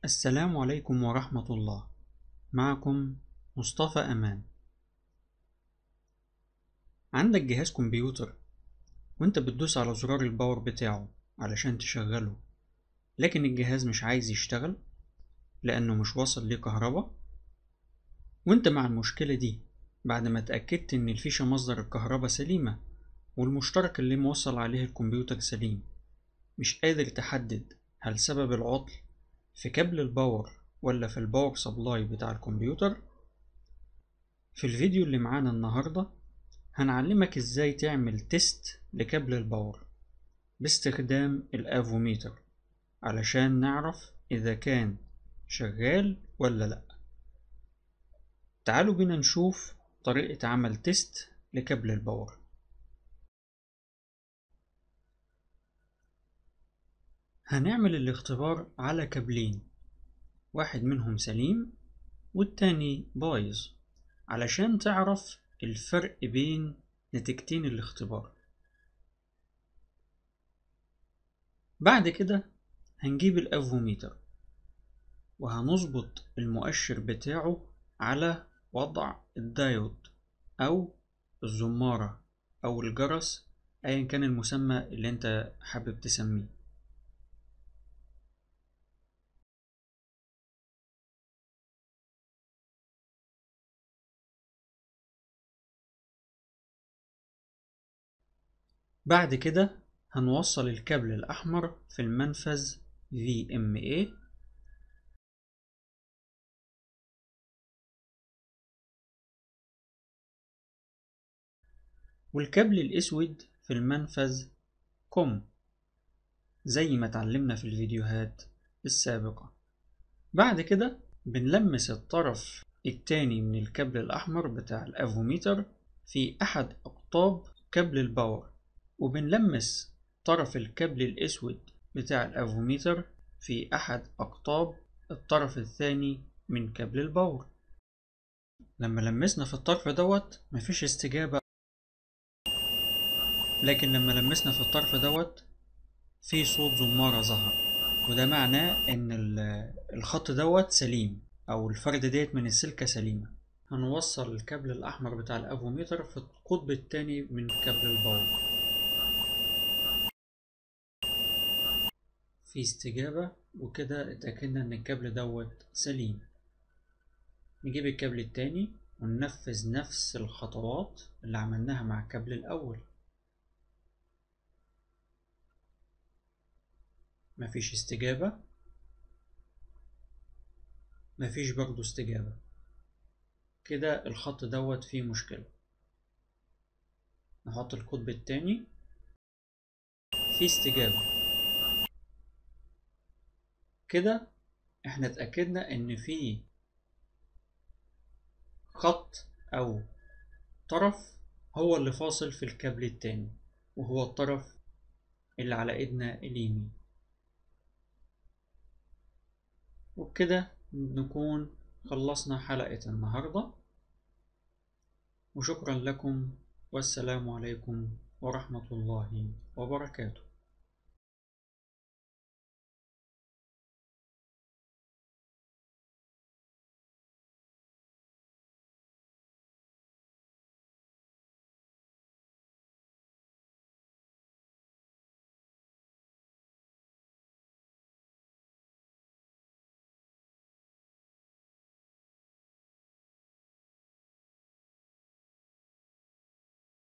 السلام عليكم ورحمة الله معكم مصطفى أمان عندك جهاز كمبيوتر وانت بتدوس على زرار الباور بتاعه علشان تشغله لكن الجهاز مش عايز يشتغل لأنه مش واصل ليه كهربا وانت مع المشكلة دي بعد ما اتأكدت ان الفيشة مصدر الكهرباء سليمة والمشترك اللي موصل عليه الكمبيوتر سليم مش قادر تحدد هل سبب العطل في كابل الباور ولا في الباور سبلاي بتاع الكمبيوتر في الفيديو اللي معانا النهاردة هنعلمك ازاي تعمل تيست لكابل الباور باستخدام الافوميتر علشان نعرف اذا كان شغال ولا لا تعالوا بينا نشوف طريقة عمل تيست لكابل الباور هنعمل الاختبار على كابلين واحد منهم سليم والتاني بايظ علشان تعرف الفرق بين نتيجتين الاختبار بعد كده هنجيب الافوميتر وهنظبط المؤشر بتاعه على وضع الدايود او الزمارة او الجرس ايا كان المسمى اللي انت حابب تسميه بعد كده هنوصل الكابل الأحمر في المنفذ VMA والكابل الأسود في المنفذ COM زي ما اتعلمنا في الفيديوهات السابقة بعد كده بنلمس الطرف التاني من الكابل الأحمر بتاع الأفوميتر في أحد أقطاب كابل الباور وبنلمس طرف الكابل الأسود بتاع الأفوميتر في أحد أقطاب الطرف الثاني من كابل الباور لما لمسنا في الطرف دوت مفيش استجابة لكن لما لمسنا في الطرف دوت في صوت زمارة ظهر وده معناه إن الخط دوت سليم أو الفردة ديت من السلكة سليمة هنوصل الكابل الأحمر بتاع الأفوميتر في القطب التاني من كابل الباور في استجابة وكده اتأكدنا إن الكابل دوت سليم نجيب الكابل التاني وننفذ نفس الخطوات اللي عملناها مع الكابل الأول مفيش استجابة مفيش برضو استجابة كده الخط دوت فيه مشكلة نحط القطب التاني في استجابة كده احنا اتأكدنا ان في خط او طرف هو اللي فاصل في الكابل التاني وهو الطرف اللي على ايدنا اليمين وبكده نكون خلصنا حلقة النهاردة وشكرا لكم والسلام عليكم ورحمة الله وبركاته